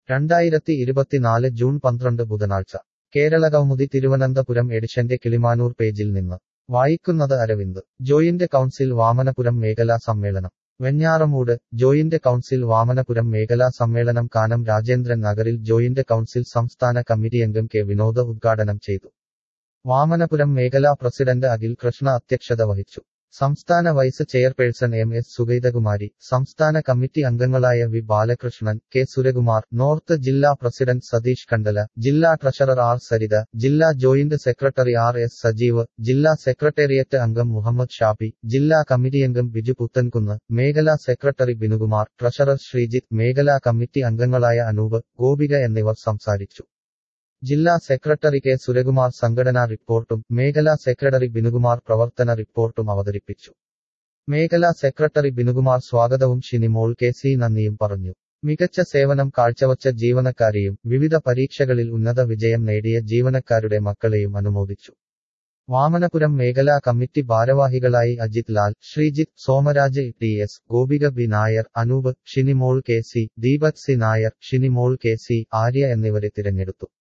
രണ്ടായിരത്തി ഇരുപത്തിനാല് ജൂൺ പന്ത്രണ്ട് ബുധനാഴ്ച കേരള കൗമുദി തിരുവനന്തപുരം എഡിഷന്റെ കിളിമാനൂർ പേജിൽ നിന്ന് വായിക്കുന്നത് അരവിന്ദ് ജോയിന്റ് കൗൺസിൽ വാമനപുരം മേഖലാ സമ്മേളനം വെഞ്ഞാറമൂട് ജോയിന്റ് കൗൺസിൽ വാമനപുരം മേഖലാ സമ്മേളനം കാനം രാജേന്ദ്രൻ നഗറിൽ ജോയിന്റ് കൗൺസിൽ സംസ്ഥാന കമ്മിറ്റിയംഗം കെ വിനോദ ഉദ്ഘാടനം ചെയ്തു വാമനപുരം മേഖലാ പ്രസിഡന്റ് അഖിൽ കൃഷ്ണ അധ്യക്ഷത വഹിച്ചു സംസ്ഥാന vice chairperson M S Sugathakumari സംസ്ഥാന കമ്മിറ്റി അംഗങ്ങളായ V Balakrishnan K Surakumar north ജില്ലാ പ്രസിഡന്റ് സതീഷ് കണ്ടല ജില്ലാ ട്രഷറർ ആർ സരിത ജില്ലാ joint secretary R S Sajeev ജില്ലാ സെക്രട്ടേറിയറ്റ് അംഗം മുഹമ്മദ് ഷാഫി ജില്ലാ കമ്മിറ്റിയംഗം ബിജു പുത്തൻകുന്ന് മേഖലാ സെക്രട്ടറി ബിനുകുമാർ ട്രഷറർ ശ്രീജിത്ത് മേഖലാ കമ്മിറ്റി അംഗങ്ങളായ അനൂപ് ഗോപിക എന്നിവർ സംസാരിച്ചു ജില്ലാ സെക്രട്ടറി കെ സുരകുമാർ സംഘടനാ റിപ്പോർട്ടും മേഖലാ സെക്രട്ടറി ബിനുകുമാർ പ്രവർത്തന റിപ്പോർട്ടും അവതരിപ്പിച്ചു മേഖലാ സെക്രട്ടറി ബിനുകുമാർ സ്വാഗതവും ഷിനിമോൾ കെ സി നന്ദിയും പറഞ്ഞു മികച്ച സേവനം കാഴ്ചവച്ച ജീവനക്കാരെയും വിവിധ പരീക്ഷകളിൽ ഉന്നത വിജയം നേടിയ ജീവനക്കാരുടെ മക്കളെയും അനുമോദിച്ചു വാമനപുരം മേഖലാ കമ്മിറ്റി ഭാരവാഹികളായി Ajith Lal Sreejith Somaraj T S Gopika B Nair Anoop Shinimol K C Deepak C Nair Shinimol K C Arya എന്നിവരെ തിരഞ്ഞെടുത്തു